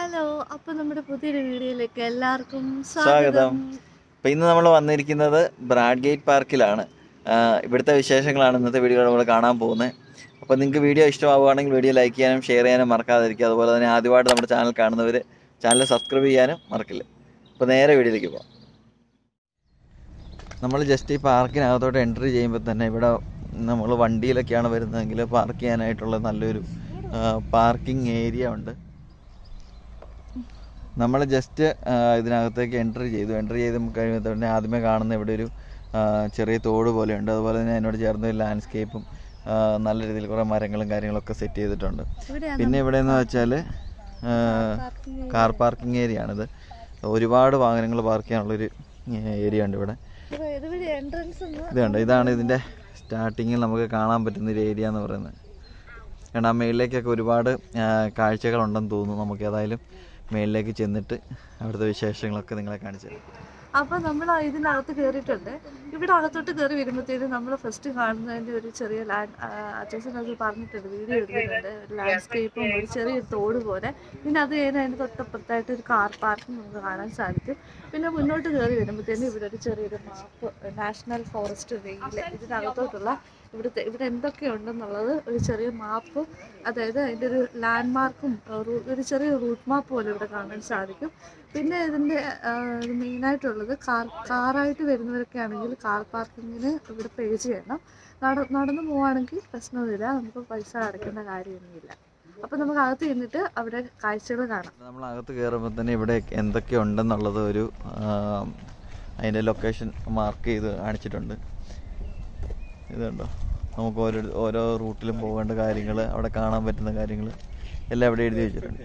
Hello അപ്പൊ നമ്മുടെ പുതിയൊരു വീഡിയോയിലേക്ക് എല്ലാവർക്കും സ്വാഗതം. സ്വാഗതം അപ്പോൾ ഇന്ന് നമ്മൾ വന്നിരിക്കുന്നത് ബ്രാഡ് ഗേറ്റ് പാർക്കിലാണ് ആഹ് ഇവിടുത്തെ വിശേഷങ്ങളാണ് ഇന്നത്തെ വീഡിയോ നമ്മൾ കാണാൻ പോകുന്നത് അപ്പോൾ നിങ്ങൾക്ക് വീഡിയോ ഇഷ്ടമാവുകയാണെങ്കിൽ വീഡിയോ ലൈക്ക് ചെയ്യാനും ഷെയർ ചെയ്യാനും മറക്കാതിരിക്കുക അതുപോലെ തന്നെ ആദ്യമായിട്ട് നമ്മുടെ ചാനൽ കാണുന്നവർ ചാനൽ സബ്സ്ക്രൈബ് ചെയ്യാനും മറക്കില്ല അപ്പോൾ നേരെ വീഡിയോയിലേക്ക് പോകാം നമ്മൾ ജസ്റ്റ് ഈ പാർക്കിനകത്തോട്ട് എൻട്രി ചെയ്യുമ്പോൾ തന്നെ ഇവിടെ നമ്മൾ വണ്ടിയിലൊക്കെയാണ് വരുന്നതെങ്കിൽ പാർക്ക് ചെയ്യാനായിട്ടുള്ള നല്ലൊരു പാർക്കിംഗ് ഏരിയ ഉണ്ട് നമ്മൾ ജസ്റ്റ് ഇതിനകത്തേക്ക് എൻട്രി ചെയ്തു എൻട്രി ചെയ്ത് കഴിയുമ്പോൾ തന്നെ ആദ്യമേ കാണുന്ന ഇവിടെ ഒരു ആ, ചെറിയ തോട് പോലെയുണ്ട് അതുപോലെ തന്നെ അതിനോട് ചേർന്ന് ഒരു ലാൻഡ്സ്കേപ്പും ആ, നല്ല രീതിയിൽ കുറേ മരങ്ങളും കാര്യങ്ങളൊക്കെ സെറ്റ് ചെയ്തിട്ടുണ്ട് ഇവിടെയാണ് പിന്നെ ഇവിടെ എന്ന് വെച്ചാൽ parking കാർ പാർക്കിംഗ് ഏരിയ ആണിത് ഒരുപാട് വാഹനങ്ങൾ പാർക്ക് ചെയ്യാനുള്ളൊരു ഏരിയ ഉണ്ട് ഇവിടെ ഇത് ഇതുവഴി എൻട്രൻസ് ഒന്ന് ഇത് കണ്ടോ ഇതാണ് ഇതിൻ്റെ സ്റ്റാർട്ടിങ്ങിൽ നമുക്ക് കാണാൻ പറ്റുന്ന ഒരു ഏരിയ എന്ന് പറയുന്നത് കാരണം ആ മേളിലേക്കൊക്കെ ഒരുപാട് ആ, കാഴ്ചകളുണ്ടെന്ന് തോന്നുന്നു നമുക്ക് ഏതായാലും മേളിലേക്ക് ചെന്നിട്ട് അവിടുത്തെ വിശേഷങ്ങളൊക്കെ നിങ്ങളെ കാണിച്ചു തരാം അപ്പൊ നമ്മൾ ഇതിനകത്ത് കയറിയിട്ടുണ്ട് ഇവിടെ അകത്തോട്ട് കയറി വരുമ്പോഴത്തേക്കും നമ്മൾ ഫസ്റ്റ് കാണുന്നതിന്റെ ഒരു ചെറിയ ലാൻഡ് അച്ഛൻ അത് പറഞ്ഞിട്ടുണ്ട് വീഡിയോ എടുക്കുന്നുണ്ട് ഒരു ലാൻഡ്സ്കേപ്പും ഒരു ചെറിയൊരു തോട് പോലെ പിന്നെ അത് കഴിഞ്ഞ് അതിന് തൊട്ടപ്പുറത്തായിട്ട് ഒരു കാർ പാർക്കും നമുക്ക് കാണാൻ സാധിക്കും പിന്നെ മുന്നോട്ട് കയറി വരുമ്പോഴത്തേനും ഇവിടെ ഒരു ചെറിയൊരു മാപ്പ് നാഷണൽ ഫോറസ്റ്റ് വെയില് ഇതിനകത്തോട്ടുള്ള ഇവിടുത്തെ ഇവിടെ എന്തൊക്കെയുണ്ടെന്നുള്ളത് ഒരു ചെറിയ മാപ്പ് അതായത് അതിൻ്റെ ഒരു ലാൻഡ് മാർക്കും ഒരു ചെറിയ റൂട്ട് മാപ്പ് പോലെ ഇവിടെ കാണാൻ സാധിക്കും പിന്നെ ഇതിൻ്റെ മെയിനായിട്ടുള്ളത് കാർ കാറായിട്ട് വരുന്നവരൊക്കെ ആണെങ്കിൽ കാർ പാർക്കിങ്ങിന് ഇവിടെ പേ ചെയ്യണം നട നടന്നു പോവുകയാണെങ്കിൽ പ്രശ്നമൊന്നുമില്ല നമുക്ക് പൈസ അടയ്ക്കേണ്ട കാര്യമൊന്നുമില്ല അപ്പം നമുക്ക് അകത്ത് ചെന്നിട്ട് അവിടെ കാഴ്ചകൾ കാണാം നമ്മൾ അകത്ത് കയറുമ്പോൾ തന്നെ ഇവിടെ എന്തൊക്കെ ഉണ്ടെന്നുള്ളത് ഒരു ആ, അതിൻ്റെ ലൊക്കേഷൻ മാർക്ക് ചെയ്ത് കാണിച്ചിട്ടുണ്ട് ഇതുണ്ടോ നമുക്ക് ഓരോ ഓരോ റൂട്ടിലും പോകേണ്ട കാര്യങ്ങൾ അവിടെ കാണാൻ പറ്റുന്ന കാര്യങ്ങൾ എല്ലാം ഇവിടെ എഴുതി വെച്ചിട്ടുണ്ട്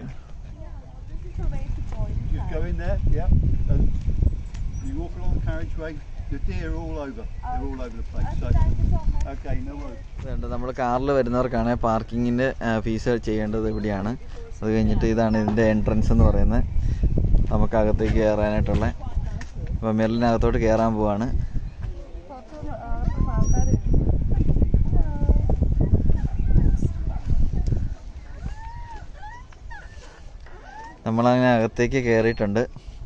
Just go in there, yeah. And you walk along the carriageway. The deer are all over. They're all over the place. So, okay, no worries. ഇതുണ്ട് നമ്മൾ കാറിൽ വരുന്നവർക്കാണ് പാർക്കിങ്ങിൻ്റെ ഫീസ് ചെയ്യേണ്ടത് ഇവിടെയാണ് അത് കഴിഞ്ഞിട്ട് ഇതാണ് ഇതിൻ്റെ എൻട്രൻസ് എന്ന് പറയുന്നത് നമുക്ക് അകത്തേക്ക് കയറാനായിട്ടുള്ള അപ്പോൾ മെറിലിനകത്തോട്ട് കയറാൻ പോവാണ് നമ്മളങ്ങനെ അകത്തേക്ക് കയറിയിട്ടുണ്ട്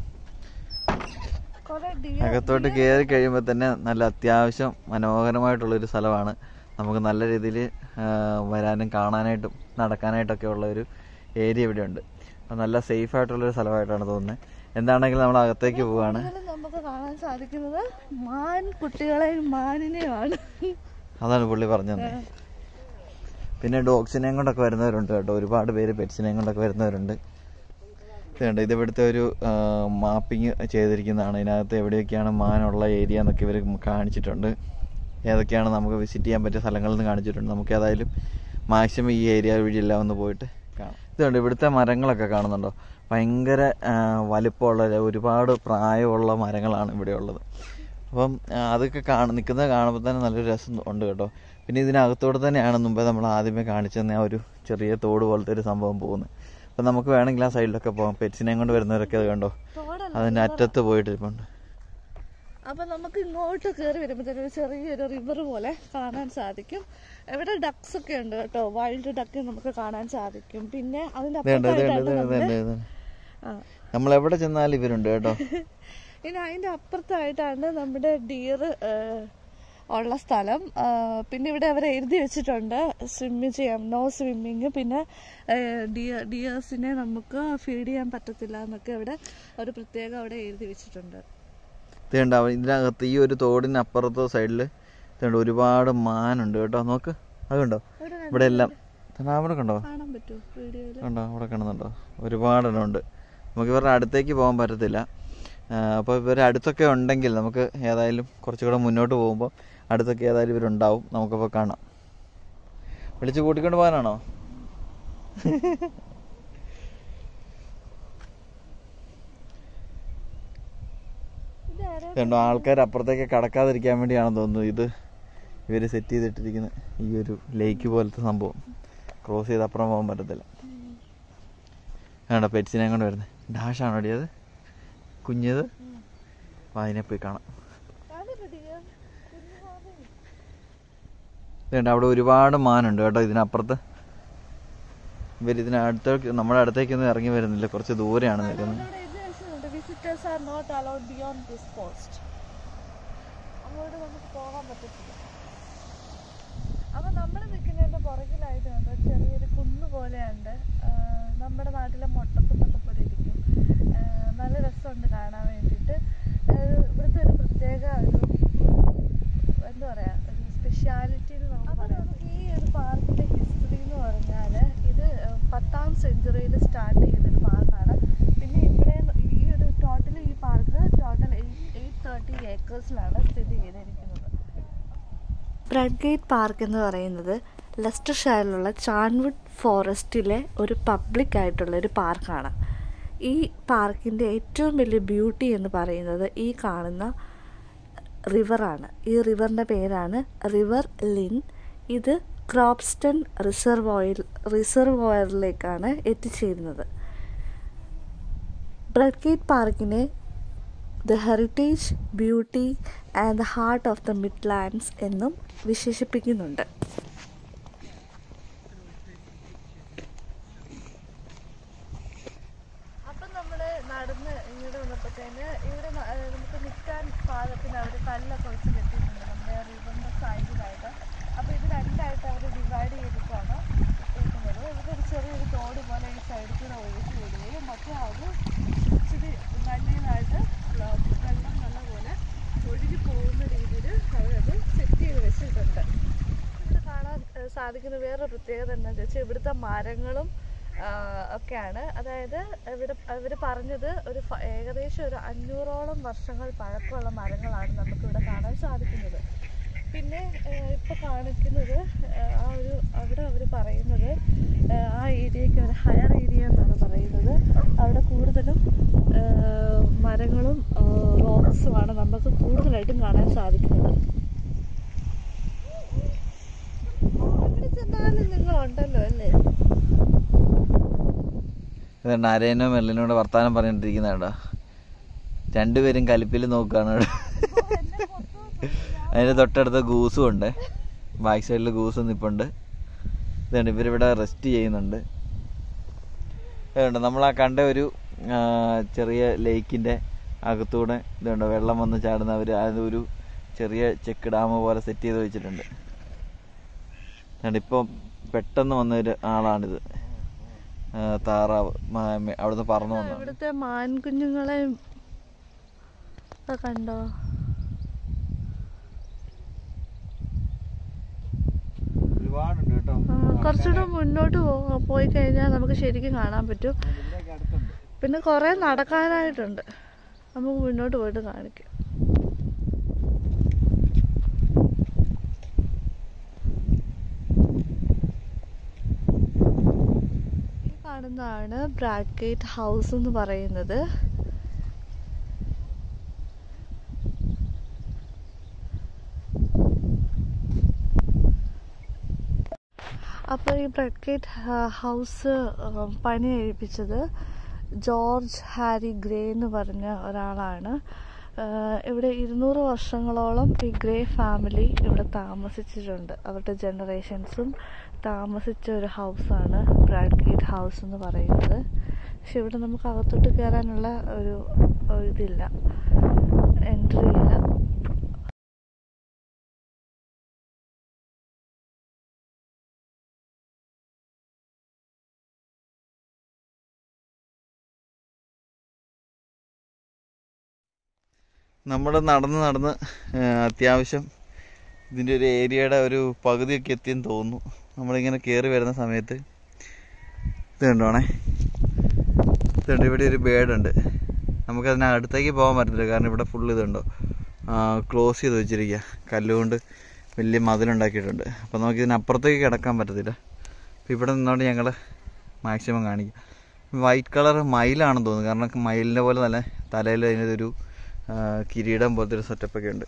അകത്തോട്ട് കയറി കഴിയുമ്പോൾ തന്നെ നല്ല അത്യാവശ്യം മനോഹരമായിട്ടുള്ളൊരു സ്ഥലമാണ് നമുക്ക് നല്ല രീതിയിൽ വരാനും കാണാനായിട്ടും നടക്കാനായിട്ടൊക്കെ ഉള്ള ഒരു ഏരിയ ഇവിടെ ഉണ്ട് അപ്പോൾ നല്ല സേഫ് ആയിട്ടുള്ളൊരു സ്ഥലമായിട്ടാണ് തോന്നുന്നത് എന്താണെങ്കിലും നമ്മൾ അകത്തേക്ക് പോവാണ് ഇതിൽ നമുക്ക് കാണാൻ സാധിക്കുന്നത് മാൻ കുട്ടികളെയും മാനിനെയുമാണ് അതാണ് പുള്ളി പറഞ്ഞു തന്നെ പിന്നെ ഡോഗ്സിനെയും കൊണ്ടൊക്കെ വരുന്നവരുണ്ട് കേട്ടോ ഒരുപാട് പേര് പെറ്റ്സിനെയും കൊണ്ടൊക്കെ വരുന്നവരുണ്ട് ഇത് കണ്ടോ ഇത് ഇവിടുത്തെ ഒരു മാപ്പിംഗ് ചെയ്തിരിക്കുന്നതാണ് ഇതിനകത്ത് എവിടെയൊക്കെയാണ് മാനുള്ള ഏരിയ എന്നൊക്കെ ഇവർ കാണിച്ചിട്ടുണ്ട് ഏതൊക്കെയാണ് നമുക്ക് വിസിറ്റ് ചെയ്യാൻ പറ്റിയ സ്ഥലങ്ങളെന്ന് കാണിച്ചിട്ടുണ്ട് നമുക്ക് ഏതായാലും മാക്സിമം ഈ ഏരിയ വഴിയെല്ലാം ഒന്ന് പോയിട്ട് കാണാം ഇതുണ്ട് ഇവിടുത്തെ മരങ്ങളൊക്കെ കാണുന്നുണ്ടോ ഭയങ്കര ആ, വലിപ്പമുള്ള ഒരുപാട് പ്രായമുള്ള മരങ്ങളാണ് ഇവിടെ ഉള്ളത് അപ്പം ആ, അതൊക്കെ കാണ നിൽക്കുന്നത് കാണുമ്പോൾ തന്നെ നല്ലൊരു രസം ഉണ്ട് കേട്ടോ പിന്നെ ഇതിനകത്തോട് തന്നെയാണ് മുമ്പേ നമ്മൾ ആദ്യമേ കാണിച്ചെന്ന ആ ഒരു ചെറിയ തോട് പോലത്തെ ഒരു സംഭവം പോകുന്നത് അപ്പം നമുക്ക് വേണമെങ്കിൽ ആ സൈഡിലൊക്കെ പോകാം പെറ്റ്സിനെയും കൊണ്ട് വരുന്നവരൊക്കെ അത് കണ്ടോ തോടല്ല അതിൻ്റെ അറ്റത്ത് പോയിട്ട് ഇരിപ്പുണ്ട് അപ്പൊ നമുക്ക് ഇങ്ങോട്ട് കയറി വരുമ്പോഴത്തേനും ഒരു ചെറിയൊരു റിവർ പോലെ കാണാൻ സാധിക്കും ഇവിടെ ഡക്സ് ഒക്കെ ഉണ്ട് കേട്ടോ വൈൽഡ് ഡക്ക് നമുക്ക് കാണാൻ സാധിക്കും പിന്നെ അതിന്റെ ഇതുണ്ട് ഇതുണ്ട് അപ്പുറത്തായിട്ടാണ് ഇതുണ്ട് നമ്മുടെ- ഇതുണ്ട് ഇതുണ്ട് ആ. നമ്മൾ എവിടെ ചെന്നാലും ഇവരുണ്ട് കേട്ടോ ഇനി അതിന്റെ അപ്പുറത്തായിട്ടാണ് നമ്മുടെ ഡിയർ ഉള്ള സ്ഥലം ആ, പിന്നെ ഇവിടെ അവർ എഴുതി വെച്ചിട്ടുണ്ട് സ്വിമ്മിങ് ചെയ്യാം നോ സ്വിമ്മിങ് പിന്നെ ഡിയർ ഡിയേഴ്സിനെ നമുക്ക് ഫീഡ് ചെയ്യാൻ പറ്റത്തില്ല എന്നൊക്കെ ഇവിടെ ഒരു പ്രത്യേകം അവിടെ എഴുതി വെച്ചിട്ടുണ്ട് ഇതുണ്ട് അവ- ഇതിനകത്ത് ഈ ഒരു തോടിന് അപ്പുറത്തെ സൈഡിൽ ഇതുണ്ട് ഒരുപാട് മാനുണ്ട് കേട്ടോ നോക്ക് അത് കണ്ടോ ഇവിടെ ഇവിടെ എല്ലാം ഇതുണ്ട്, അവിടെ കണ്ടോ കാണാൻ പറ്റുമോ വീഡിയോയിൽ കണ്ടോ അവിടെ കാണുന്നുണ്ടോ ഒരുപാടെണ്ണം ഉണ്ട് നമുക്ക് ഇവരുടെ അടുത്തേക്ക് പോകാൻ പറ്റത്തില്ല അപ്പോൾ ഇവർ അടുത്തൊക്കെ ഉണ്ടെങ്കിൽ നമുക്ക് ഏതായാലും കുറച്ചുകൂടെ മുന്നോട്ട് പോകുമ്പോൾ അടുത്തൊക്കെ ഏതായാലും ഇവരുണ്ടാവും നമുക്കപ്പോൾ കാണാം വിളിച്ച് കൂട്ടിക്കൊണ്ട് പോകാനാണോ കണ്ടോ ആൾക്കാർ അപ്പുറത്തേക്ക് കടക്കാതിരിക്കാൻ വേണ്ടിയാണെന്ന് തോന്നുന്നു ഇത് ഇവർ സെറ്റ് ചെയ്തിട്ടിരിക്കുന്ന ഈ ഒരു ലേക്ക് പോലത്തെ സംഭവം ക്രോസ് ചെയ്ത് അപ്പുറം പോകാൻ പറ്റത്തില്ല കണ്ടോ പെറ്റ്സിനെ കൊണ്ട് വരുന്നത് ഡാഷാണോ അടി അത് കുഞ്ഞത് അപ്പോൾ അതിനെ പോയി കാണാം ഇതുണ്ട് അവിടെ ഒരുപാട് മാനുണ്ട് കേട്ടോ ഇതിനപ്പുറത്ത് ഇവർ ഇതിനടുത്തേക്ക് നമ്മുടെ അടുത്തേക്കൊന്നും ഇറങ്ങി വരുന്നില്ല കുറച്ച് ദൂരെയാണ് നിൽക്കുന്നത് നമ്മളിവിടെ ഇത് വെച്ചിട്ടുണ്ട് visitors are not allowed beyond this post അങ്ങോട്ട് നമുക്ക് പോകാൻ പറ്റത്തില്ല അപ്പൊ നമ്മൾ നിൽക്കുന്നതിന്റെ പുറകിലായിട്ട് കണ്ടോ ചെറിയൊരു കുന്ന് പോലെയുണ്ട് ആഹ് നമ്മുടെ നാട്ടിലെ മൊട്ടക്കുന്നൊക്കെ പോലെ ഇരിക്കും ആഹ് നല്ല രസമുണ്ട് കാണാൻ വേണ്ടിയിട്ട് ആഹ് ഇവിടുത്തെ ഒരു പ്രത്യേക ഒരു എന്താ പറയാ ഒരു സ്പെഷ്യാലിറ്റി എന്ന് നമുക്ക് പറയാം ഈ ഒരു പാർക്കിന്റെ ഹിസ്റ്ററി എന്ന് പറഞ്ഞാൽ ഇത് ഏഹ്, പത്താം സെഞ്ചുറിയിൽ സ്റ്റാർട്ട് ചെയ്തൊരു പാർക്കാണ് പിന്നെ ഇവിടെ ഈ ഒരു ടോട്ടൽ ഈ പാർക്ക് ടോട്ടൽ എയ്റ്റ് തേർട്ടി ഏക്കേഴ്സിലാണ് സ്ഥിതി ചെയ്തിരിക്കുന്നത് ബ്രഡ്ഗേറ്റ് പാർക്ക് എന്ന് പറയുന്നത് ലെസ്റ്റർ ഷയറിലുള്ള ചാൻവുഡ് ഫോറസ്റ്റിലെ ഒരു പബ്ലിക് ആയിട്ടുള്ള ഒരു പാർക്കാണ് ഈ പാർക്കിൻ്റെ ഏറ്റവും വലിയ ബ്യൂട്ടി എന്ന് പറയുന്നത് ഈ കാണുന്ന റിവറാണ് ഈ റിവറിൻ്റെ പേരാണ് റിവർ ലിൻ ഇത് ക്രോപ്സ്റ്റൺ റിസർവോയർ റിസർവോയറിലേക്കാണ് എത്തിച്ചേരുന്നത് ബ്രഡ്ഗേറ്റ് പാർക്കിനെ the heritage beauty and the heart of the Midlands എന്നും വിശേഷിപ്പിക്കുന്നുണ്ട് അപ്പം നമ്മൾ നടന്ന് ഇങ്ങോട്ട് വന്നപ്പോഴത്തേന് ഇവിടെ ന- ഏഹ് നമുക്ക് നിൽക്കാൻ പാകത്തിന് അവർ കല്ലൊക്കെ വെച്ച് കെട്ടിയിട്ടുണ്ട് നമ്മുടെ റിവറിൻ്റെ സൈഡിലായിട്ട് അപ്പോൾ ഇത് രണ്ടായിട്ട് അവർ ഡിവൈഡ് ചെയ്തിട്ടാണ് ഇട്ടേക്കുന്നത് ഇവിടെ ഒരു ചെറിയൊരു തോട് പോലെ ഈ സൈഡിൽ കൂടെ ഒഴുകി വിടുകയും മറ്റേ അത് ഇച്ചിരി നല്ലതായിട്ട് വെള്ളം നല്ല പോലെ ഒഴുകി പോകുന്ന രീതിയിൽ അവരത് സെറ്റ് ചെയ്ത് വെച്ചിട്ടുണ്ട് ഇവിടെ കാണാൻ ഏഹ് സാധിക്കുന്ന വേറെ പ്രത്യേകത എന്താണെന്ന് വെച്ചാൽ ഇവിടുത്തെ മരങ്ങളും ആഹ് ഒക്കെയാണ് അതായത് ഇവിടെ അവർ പറഞ്ഞത് ഒരു ഫ- ഏകദേശം ഒരു അഞ്ഞൂറോളം വർഷങ്ങൾ പഴക്കമുള്ള മരങ്ങളാണ് നമുക്കിവിടെ കാണാൻ സാധിക്കുന്നത് പിന്നെ ഏഹ് ഇപ്പൊ കാണിക്കുന്നത് ഏഹ് ആ ഒരു അവിടെ അവർ പറയുന്നത് ഏഹ് ആ ഏരിയയ്ക്ക് ഒരു ഹയർ ഏരിയ എന്നാണ് പറയുന്നത് അവിടെ കൂടുതലും ഏഹ് മരങ്ങളും റോക്സുമാണ് നമുക്ക് കൂടുതലായിട്ടും കാണാൻ സാധിക്കുന്നത് എവിടെ ചെന്നാലും നിങ്ങളുണ്ടല്ലോ അല്ലേ ഇതുണ്ട് അരയനോ മെല്ലിനോട് വർത്താനം പറഞ്ഞിട്ടിരിക്കുന്ന കേട്ടോ രണ്ടുപേരും കലിപ്പിൽ നോക്കുകയാണ് ഇവിടെ അതിൻ്റെ തൊട്ടടുത്ത് ഗൂസും ഉണ്ട് ബാക്ക് സൈഡിൽ ഗൂസും നിപ്പുണ്ട് ഇതുണ്ട് ഇവരിവിടെ റെസ്റ്റ് ചെയ്യുന്നുണ്ട് ഇതുണ്ട് നമ്മൾ ആ കണ്ട ഒരു ആ, ചെറിയ ലേക്കിൻ്റെ അകത്തൂടെ ഇതുണ്ട് വെള്ളം വന്ന് ചാടുന്ന അവർ അതൊരു ചെറിയ ചെക്ക് ഡാം പോലെ സെറ്റ് ചെയ്ത് വെച്ചിട്ടുണ്ട് ഇപ്പം പെട്ടെന്ന് വന്ന ഒരു ആളാണിത് ആ, താറാവ് മ- മെ- അവിടുന്ന് പറന്നു വന്നതാണ് ഇവിടുത്തെ മാൻകുഞ്ഞുങ്ങളെയും ഒക്കെ കണ്ടോ ഒരുപാടുണ്ട് കേട്ടോ ആ, കുറച്ചുകൂടെ മുന്നോട്ട് പോ പോയി കഴിഞ്ഞാൽ നമുക്ക് ശരിക്കും കാണാൻ പറ്റും ഇവിടെയൊക്കെ അടുത്തുണ്ട് പിന്നെ കുറേ നടക്കാനായിട്ടുണ്ട് നമുക്ക് മുന്നോട്ട് പോയിട്ട് കാണിക്കാം ഈ കാണുന്നതാണ് ബ്രാഡ്ഗേറ്റ് ഹൗസ് എന്ന് പറയുന്നത് അപ്പോൾ ഈ ബ്രഡ്ഗേറ്റ് ഹൗസ് പണി കഴിപ്പിച്ചത് ജോർജ് ഹാരി ഗ്രേ എന്ന് പറഞ്ഞ ഒരാളാണ് ആഹ് ഇവിടെ ഇരുന്നൂറ് വർഷങ്ങളോളം ഈ ഗ്രേ ഫാമിലി ഇവിടെ താമസിച്ചിട്ടുണ്ട് അവരുടെ ജനറേഷൻസും താമസിച്ച ഒരു ഹൗസാണ് ബ്രാഡ്ഗേറ്റ് ഹൗസ് എന്ന് പറയുന്നത് പക്ഷെ ഇവിടെ നമുക്ക് അകത്തോട്ട് കയറാനുള്ള ഒരു ഒരു ഇതില്ല എൻട്രി ഇല്ല നമ്മൾ നടന്ന് നടന്ന് ആ, അത്യാവശ്യം ഇതിൻ്റെ ഒരു ഏരിയയുടെ ഒരു പകുതിയൊക്കെ എത്തിയെന്ന് തോന്നുന്നു നമ്മളിങ്ങനെ കയറി വരുന്ന സമയത്ത് ഇത് കണ്ടോണേ ഇതുണ്ട് ഇവിടെ ഒരു ബേഡ് ഉണ്ട് നമുക്കതിന് അടുത്തേക്ക് പോകാൻ പറ്റത്തില്ല കാരണം ഇവിടെ ഫുൾ ഇതുണ്ടോ ക്ലോസ് ചെയ്ത് വെച്ചിരിക്കുക കല്ലുകൊണ്ട് വലിയ മതിലുണ്ടാക്കിയിട്ടുണ്ട് അപ്പോൾ നമുക്ക് ഇതിനപ്പുറത്തേക്ക് കിടക്കാൻ പറ്റത്തില്ല അപ്പോൾ ഇവിടെ നിന്നുകൊണ്ട് ഞങ്ങൾ മാക്സിമം കാണിക്കും വൈറ്റ് കളർ മയിലാണെന്ന് തോന്നുന്നു കാരണം മയിലിൻ്റെ പോലെ തന്നെ തലയിൽ അതിനൊരു ആ, കിരീടം പോലത്തെ ഒരു സെറ്റപ്പൊക്കെ ഉണ്ട്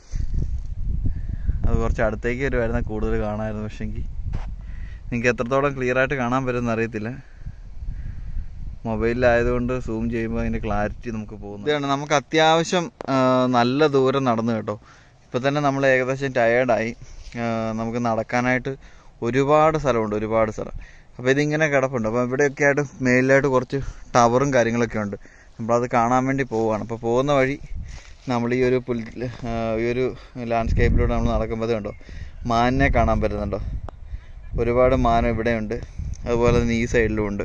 അത് കുറച്ച് അടുത്തേക്ക് വരുമായിരുന്ന കൂടുതൽ കാണാമായിരുന്നു പക്ഷെങ്കിൽ നിങ്ങൾക്ക് എത്രത്തോളം ക്ലിയർ ആയിട്ട് കാണാൻ പറ്റുമെന്ന് അറിയത്തില്ല മൊബൈലിലായതുകൊണ്ട് സൂം ചെയ്യുമ്പോൾ അതിൻ്റെ ക്ലാരിറ്റി നമുക്ക് പോകുന്നു ഇതാണ് നമുക്ക് അത്യാവശ്യം ആ, നല്ല ദൂരം നടന്നു കേട്ടോ ഇപ്പം തന്നെ നമ്മൾ ഏകദേശം ടയേർഡായി നമുക്ക് നടക്കാനായിട്ട് ഒരുപാട് സ്ഥലമുണ്ട് ഒരുപാട് സ്ഥലം അപ്പോൾ ഇതിങ്ങനെ കിടപ്പുണ്ട് അപ്പോൾ ഇവിടെയൊക്കെ ആയിട്ട് മേലിലായിട്ട് കുറച്ച് ടവറും കാര്യങ്ങളൊക്കെ ഉണ്ട് നമ്മളത് കാണാൻ വേണ്ടി പോവുകയാണ് അപ്പോൾ പോകുന്ന വഴി നമ്മൾ ഈ ഒരു പുൽ ആ, ഈ ഒരു ലാൻഡ്സ്കേപ്പിലൂടെ നമ്മൾ നടക്കുമ്പോൾ കണ്ടോ മാനിനെ കാണാൻ പറ്റുന്നുണ്ടോ ഒരുപാട് മാൻ ഇവിടെയുണ്ട് അതുപോലെ തന്നെ ഈ സൈഡിലും ഉണ്ട്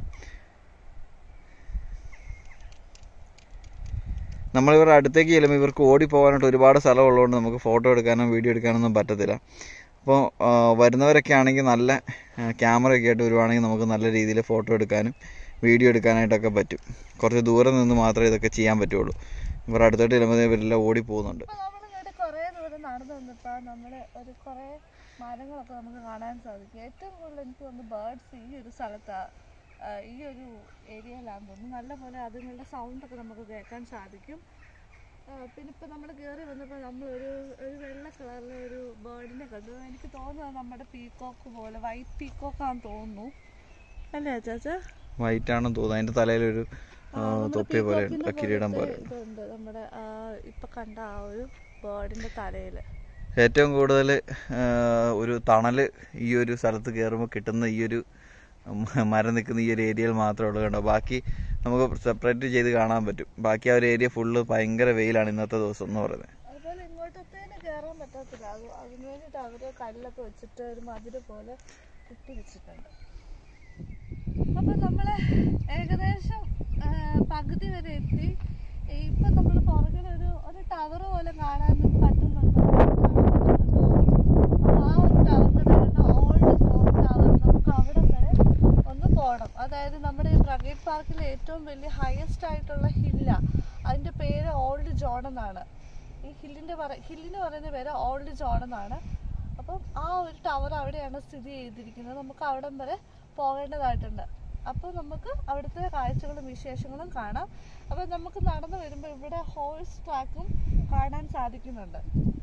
നമ്മളിവരുടെ അടുത്തേക്ക് ചെല്ലുമ്പോൾ ഇവർക്ക് ഓടി പോകാനായിട്ട് ഒരുപാട് സ്ഥലമുള്ളതുകൊണ്ട് നമുക്ക് ഫോട്ടോ എടുക്കാനോ വീഡിയോ എടുക്കാനൊന്നും പറ്റത്തില്ല അപ്പോൾ ആ, വരുന്നവരൊക്കെ ആണെങ്കിൽ നല്ല ക്യാമറയൊക്കെ ആയിട്ട് വരുവാണെങ്കിൽ നമുക്ക് നല്ല രീതിയിൽ ഫോട്ടോ എടുക്കാനും വീഡിയോ എടുക്കാനായിട്ടൊക്കെ പറ്റും കുറച്ച് ദൂരെ നിന്ന് മാത്രമേ ഇതൊക്കെ ചെയ്യാൻ പറ്റുള്ളൂ ഇവർ അടുത്തോട്ട് ചെല്ലുമ്പോൾ ഇവരെല്ലാം ഓടി പോകുന്നുണ്ട് അപ്പൊ നമ്മളിങ്ങോട്ട് കുറേ ദൂരം നടന്നു വന്നപ്പോ നമ്മള് ഒരു കുറേ മരങ്ങളൊക്കെ നമുക്ക് കാണാൻ സാധിക്കും ഏറ്റവും കൂടുതൽ എനിക്ക് തോന്നുന്നു ബേർഡ്സ് ഈ ഒരു സ്ഥലത്താ ആ, ഈ ഒരു ഏരിയയിലാണെന്ന് തോന്നുന്നു നല്ലപോലെ അതുങ്ങളുടെ സൗണ്ടൊക്കെ നമുക്ക് കേൾക്കാൻ സാധിക്കും ആ, പിന്നെ ഇപ്പം നമ്മൾ കയറി വന്നപ്പോൾ നമ്മൾ ഒരു ഒരു വെള്ള കളറിലെ ഒരു ബേർഡിനെ കണ്ടു എനിക്ക് തോന്നുന്നത് നമ്മുടെ പീക്കോക്ക് പോലെ വൈറ്റ് പീക്കോക്കാന്ന് തോന്നുന്നു അല്ലേ ചാച്ചാ വൈറ്റ് ആണെന്ന് തോന്നുന്നു അതിൻ്റെ തലയിലൊരു ആ, തൊപ്പി പോലെ ഉണ്ട് കിരീടം പോലെ ഉണ്ട് ഇതുണ്ട് നമ്മുടെ ആ, ഇപ്പൊ കണ്ട ആ ഒരു ബേർഡിന്റെ തലയില് ഏറ്റവും കൂടുതൽ ഒരു തണൽ ഈ ഒരു സ്ഥലത്ത് കയറുമ്പോൾ കിട്ടുന്ന ഈ ഒരു മ- മരം നിൽക്കുന്ന ഈ ഒരു ഏരിയയിൽ മാത്രമേ ഉള്ളൂ കേട്ടോ ബാക്കി നമുക്ക് സെപ്പറേറ്റ് ചെയ്ത് കാണാൻ പറ്റും ബാക്കി ആ ഒരു ഏരിയ ഫുള്ള് ഭയങ്കര വെയിലാണ് ഇന്നത്തെ ദിവസം എന്ന് പറയുന്നത് അതുപോലെ ഇങ്ങോട്ടത്തേന് കയറാൻ പറ്റത്തില്ല അത് അതിന് വേണ്ടിയിട്ട് അവര് കല്ലൊക്കെ വെച്ചിട്ട് ഒരു മതില് പോലെ കുത്തി വെച്ചിട്ടുണ്ട് അപ്പൊ നമ്മള് ഏകദേശം ആ, പകുതി വരെ എത്തി ഇപ്പൊ നമ്മൾ പുറകിൽ ഒരു ഒരു ടവർ പോലെ കാണാൻ പറ്റുന്നുണ്ടോ അപ്പൊ ആ ഒരു ടവറിന്റെ പേരാണ് ഓൾഡ് സോൺ ടവർ നമുക്ക് അവിടെ വരെ ഒന്ന് പോകണം അതായത് നമ്മുടെ ഈ പ്രഗേറ്റ് പാർക്കിലെ ഏറ്റവും വലിയ ഹയസ്റ്റ് ആയിട്ടുള്ള ഹില്ല അതിന്റെ പേര് ഓൾഡ് ജോൺ എന്നാണ് ഈ ഹില്ലിന്റെ പറ ഹില്ലിന് പറയുന്ന പേര് ഓൾഡ് ജോൺ എന്നാണ് അപ്പം ആ ഒരു ടവർ അവിടെയാണ് സ്ഥിതി ചെയ്തിരിക്കുന്നത് നമുക്ക് അവിടം വരെ പോകേണ്ടതായിട്ടുണ്ട് അപ്പോൾ നമുക്ക് അവിടുത്തെ കാഴ്ചകളും വിശേഷങ്ങളും കാണാം അപ്പോൾ നമുക്ക് നടന്നു വരുമ്പോൾ ഇവിടെ ഹോഴ്സ് ട്രാക്കും കാണാൻ സാധിക്കുന്നുണ്ട്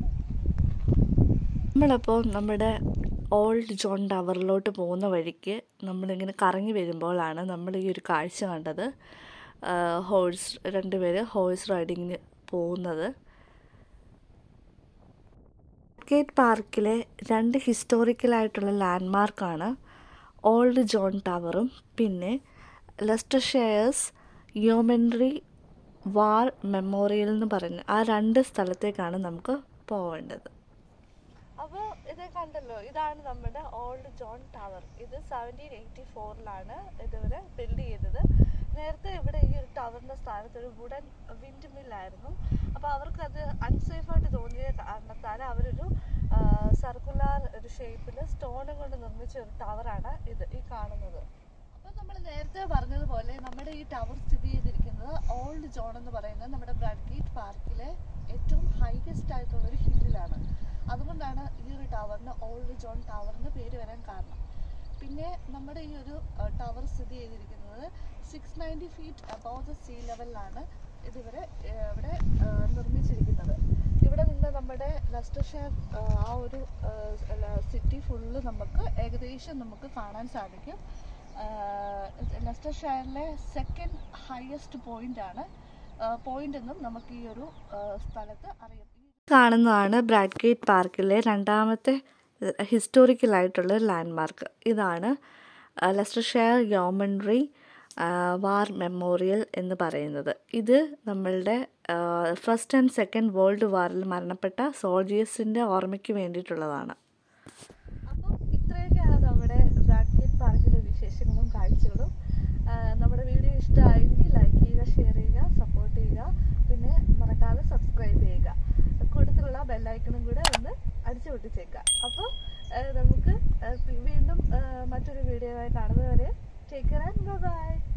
നമ്മളപ്പോൾ നമ്മുടെ ഓൾഡ് ജോൺ ടവറിലോട്ട് പോകുന്ന വഴിക്ക് നമ്മളിങ്ങനെ കറങ്ങി വരുമ്പോഴാണ് നമ്മൾ ഈ ഒരു കാഴ്ച കണ്ടത് ഹോഴ്സ് രണ്ടുപേര് ഹോഴ്സ് റൈഡിങ്ങിന് പോകുന്നത് ഗേറ്റ് പാർക്കിലെ രണ്ട് ഹിസ്റ്റോറിക്കലായിട്ടുള്ള ലാൻഡ്മാർക്കാണ് ഓൾഡ് ജോൺ ടവറും പിന്നെ Leicestershire yeomanry war memorial എന്ന് പറഞ്ഞ് ആ രണ്ട് സ്ഥലത്തേക്കാണ് നമുക്ക് പോവേണ്ടത് അപ്പോൾ ഇത് കണ്ടല്ലോ ഇതാണ് നമ്മുടെ ഓൾഡ് ജോൺ ടവർ ഇത് സെവൻറ്റീൻ എയ്റ്റി ഫോറിലാണ് ഇതുവരെ ബിൽഡ് ചെയ്തത് നേരത്തെ ഇവിടെ ഈ ഒരു ടവറിന്റെ സ്ഥാനത്ത് ഒരു വുഡൻ വിൻഡ് മില്ലായിരുന്നു അപ്പോൾ അവർക്കത് അൺസേഫ് ആയിട്ട് തോന്നിയ കാരണത്താൽ അവരൊരു സർക്കുലർ ഒരു ഷേപ്പിൽ സ്റ്റോൺ കൊണ്ട് നിർമ്മിച്ച ഒരു ടവറാണ് ഇത് ഈ കാണുന്നത് അപ്പോൾ നമ്മൾ നേരത്തെ പറഞ്ഞതുപോലെ നമ്മുടെ ഈ ടവർ സ്ഥിതി ചെയ്തിരിക്കുന്നത് ഓൾഡ് ജോൺ എന്ന് പറയുന്നത് നമ്മുടെ ബ്രഡ്ഗേറ്റ് പാർക്കിലെ ഏറ്റവും ഹൈയസ്റ്റ് ആയിട്ടുള്ള ഒരു ഹില്ലിലാണ് അതുകൊണ്ടാണ് ഈ ഒരു ടവറിന് ഓൾഡ് ജോൺ ടവർ എന്ന് പേര് വരാൻ കാരണം പിന്നെ നമ്മുടെ ഈ ഒരു ടവർ സ്ഥിതി ചെയ്തിരിക്കുന്നത് six ninety feet above the sea ലെവലിലാണ് ഇതിവരെ ഏഹ്, ഇവിടെ ഏഹ്, നിർമ്മിച്ചിരിക്കുന്നത് ഇവിടെ നിന്ന് നമ്മുടെ ലെസ്റ്റർഷെയർ ആ ഒരു സിറ്റി ഫുള്ള് നമുക്ക് ഏകദേശം നമുക്ക് കാണാൻ സാധിക്കും ലെസ്റ്റർഷെയറിലെ സെക്കൻഡ് ഹയസ്റ്റ് പോയിന്റ് ആണ് പോയിന്റ് എന്നും നമുക്ക് ഈ ഒരു ഏഹ്, സ്ഥലത്ത് അറിയാം കാണുന്നതാണ് ബ്രാഡ്ഗേറ്റ് പാർക്കിലെ രണ്ടാമത്തെ ഹിസ്റ്റോറിക്കലായിട്ടുള്ള ഒരു ലാൻഡ്മാർക്ക് ഇതാണ് ലെസ്റ്റർഷെയർ യോമൻട്രി വാർ മെമ്മോറിയൽ എന്ന് പറയുന്നത് ഇത് നമ്മളുടെ ഫസ്റ്റ് ആൻഡ് സെക്കൻഡ് വേൾഡ് വാറിൽ മരണപ്പെട്ട സോൾജിയേഴ്സിൻ്റെ ഓർമ്മയ്ക്ക് വേണ്ടിയിട്ടുള്ളതാണ് അപ്പം ഇത്രയൊക്കെയാണ് നമ്മുടെ ബ്രാഡ്ഗേറ്റ് പാർക്കിലെ വിശേഷങ്ങളും കാഴ്ചകളും ആ, നമ്മുടെ വീഡിയോ ഇഷ്ടമായെങ്കിൽ ലൈക്ക് ചെയ്യുക ഷെയർ ചെയ്യുക സപ്പോർട്ട് ചെയ്യുക പിന്നെ മറക്കാതെ സബ്സ്ക്രൈബ് ചെയ്യുക കൂട്ടത്തിലുള്ള ബെല്ലൈക്കണും കൂടെ ഒന്ന് അടിച്ചു പൊട്ടിച്ചേക്കുക അപ്പോൾ നമുക്ക് ആ, വീണ്ടും ആ, മറ്റൊരു വീഡിയോ ആയി കാണുന്നവരെ ടേക്ക് കെയർ ആൻഡ് ബൈ